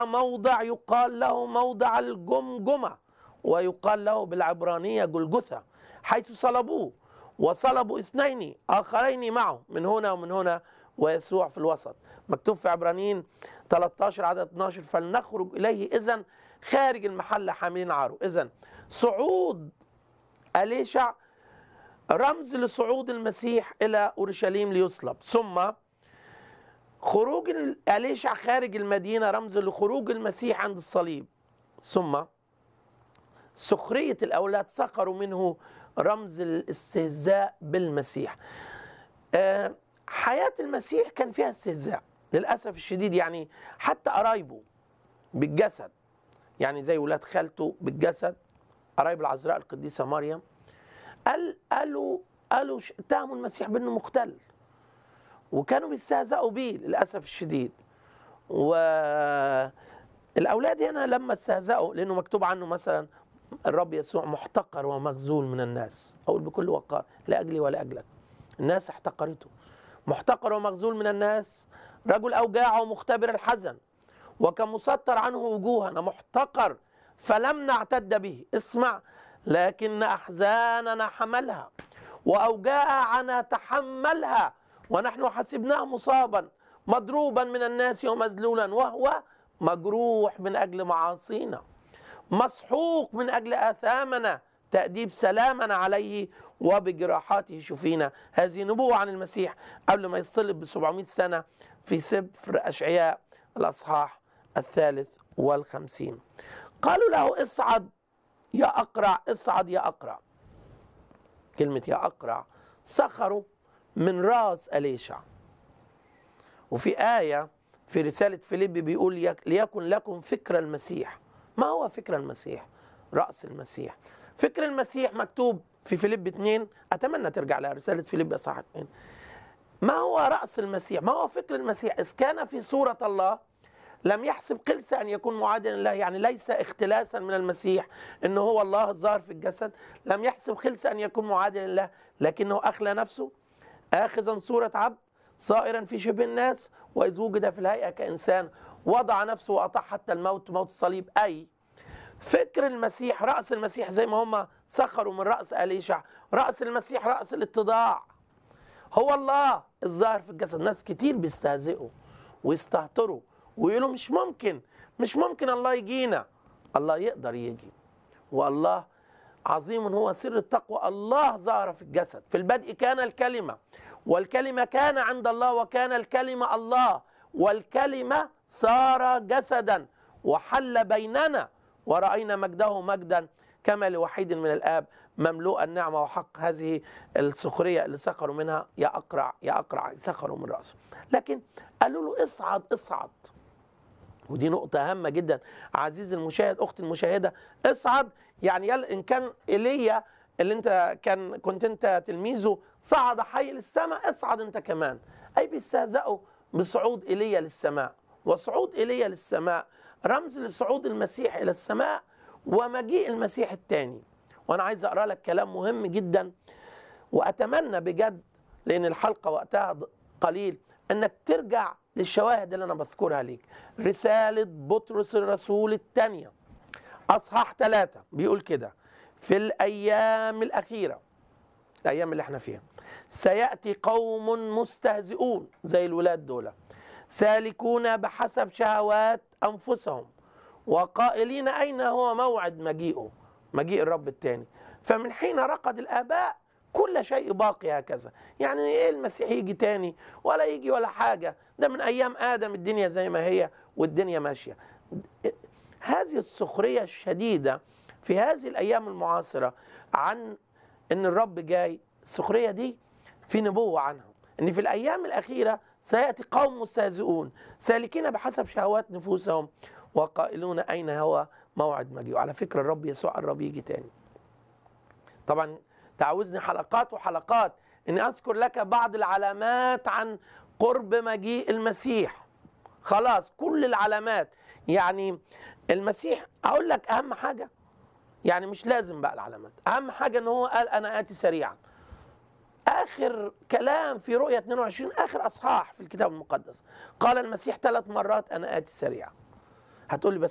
موضع يقال له موضع الجمجمة ويقال له بالعبرانية جلجثة حيث صلبوه وصلبوا اثنين آخرين معه من هنا ومن هنا ويسوع في الوسط مكتوب في عبرانيين 13 عدد 12 فلنخرج إليه إذا خارج المحل حاملين عاره إذا صعود أليشع رمز لصعود المسيح إلى أورشليم ليصلب ثم خروج أليشع خارج المدينة رمز لخروج المسيح عند الصليب ثم سخرية الأولاد سخروا منه رمز الاستهزاء بالمسيح آه، حياة المسيح كان فيها استهزاء للأسف الشديد يعني حتى قرايبه بالجسد يعني زي ولاد خالته بالجسد قرايب العذراء القديسة مريم قال قالوا قالوا ش- اتهموا المسيح بأنه مختل وكانوا بيستهزئوا بيه للأسف الشديد والأولاد هنا لما استهزأوا لأنه مكتوب عنه مثلا الرب يسوع محتقر ومخذول من الناس أقول بكل وقار لأجلي ولأجلك الناس احتقرته محتقر ومخذول من الناس رجل أوجاع ومختبر الحزن وكمسطر عنه وجوهنا محتقر فلم نعتد به اسمع لكن أحزاننا حملها وأوجاعنا تحملها ونحن حسبناه مصابا مضروبا من الناس ومذلولا وهو مجروح من أجل معاصينا مسحوق من أجل آثامنا تأديب سلامنا عليه وبجراحاته شفينا هذه نبوة عن المسيح قبل ما يصلب ب 700 سنة في سفر أشعياء الأصحاح الثالث والخمسين قالوا له اصعد يا أقرع اصعد يا أقرع كلمة يا أقرع سخروا من راس أليشع وفي آية في رسالة فيليب بيقول يك- ليكن لكم فكر المسيح ما هو فكر المسيح رأس المسيح فكر المسيح مكتوب في فيليب 2 أتمنى ترجع لها رسالة فيليب أصحاح 2 ما هو رأس المسيح ما هو فكر المسيح إذ كان في صورة الله لم يحسب قلس أن يكون معادلا له يعني ليس اختلاسا من المسيح أنه هو الله الظاهر في الجسد لم يحسب قلس أن يكون معادلا له لكنه أخلى نفسه آخذا صورة عبد صائرا في شبه الناس وإذ وجد في الهيئة كإنسان وضع نفسه وأطاع حتى الموت موت الصليب أي فكر المسيح رأس المسيح زي ما هم سخروا من رأس أليشع رأس المسيح رأس الاتضاع هو الله الظاهر في الجسد ناس كتير بيستهزئوا ويستهتروا ويقولوا مش ممكن مش ممكن الله يجينا الله يقدر يجي والله عظيم هو سر التقوى الله ظهر في الجسد في البدء كان الكلمة والكلمة كان عند الله وكان الكلمة الله والكلمة صار جسدا وحل بيننا ورأينا مجده مجدا كما لوحيد من الآب مملوء النعمة وحق هذه السخرية اللي سخروا منها يا أقرع يا أقرع سخروا من رأسه لكن قالوا له اصعد اصعد ودي نقطة هامة جدا عزيزي المشاهد أختي المشاهدة اصعد يعني يلا إن كان إيليا اللي أنت كان كنت أنت تلميذه صعد حي للسماء اصعد أنت كمان أي بيستهزئوا بصعود إيليا للسماء وصعود إيليا للسماء رمز لصعود المسيح إلى السماء ومجيء المسيح الثاني وأنا عايز أقرأ لك كلام مهم جدا وأتمنى بجد لأن الحلقة وقتها قليل أنك ترجع للشواهد اللي أنا بذكرها ليك رسالة بطرس الرسول الثانية أصحاح ثلاثة بيقول كده في الأيام الأخيرة الأيام اللي احنا فيها سيأتي قوم مستهزئون زي الولاد دول سالكون بحسب شهوات أنفسهم وقائلين أين هو موعد مجيئه مجيء الرب الثاني فمن حين رقد الآباء كل شيء باقي هكذا يعني ايه المسيح يجي تاني ولا يجي ولا حاجة ده من أيام آدم الدنيا زي ما هي والدنيا ماشية هذه السخرية الشديدة في هذه الأيام المعاصرة عن أن الرب جاي السخرية دي في نبوة عنها أن في الأيام الأخيرة سيأتي قوم مستهزئون سالكين بحسب شهوات نفوسهم وقائلون أين هو موعد مجيء على فكرة الرب يسوع الرب يجي تاني طبعا تعوزني حلقات وحلقات اني اذكر لك بعض العلامات عن قرب مجيء المسيح خلاص كل العلامات يعني المسيح اقول لك اهم حاجه يعني مش لازم بقى العلامات اهم حاجه ان هو قال انا اتي سريعا اخر كلام في رؤيا 22 اخر اصحاح في الكتاب المقدس قال المسيح ثلاث مرات انا اتي سريعا هتقول لي بس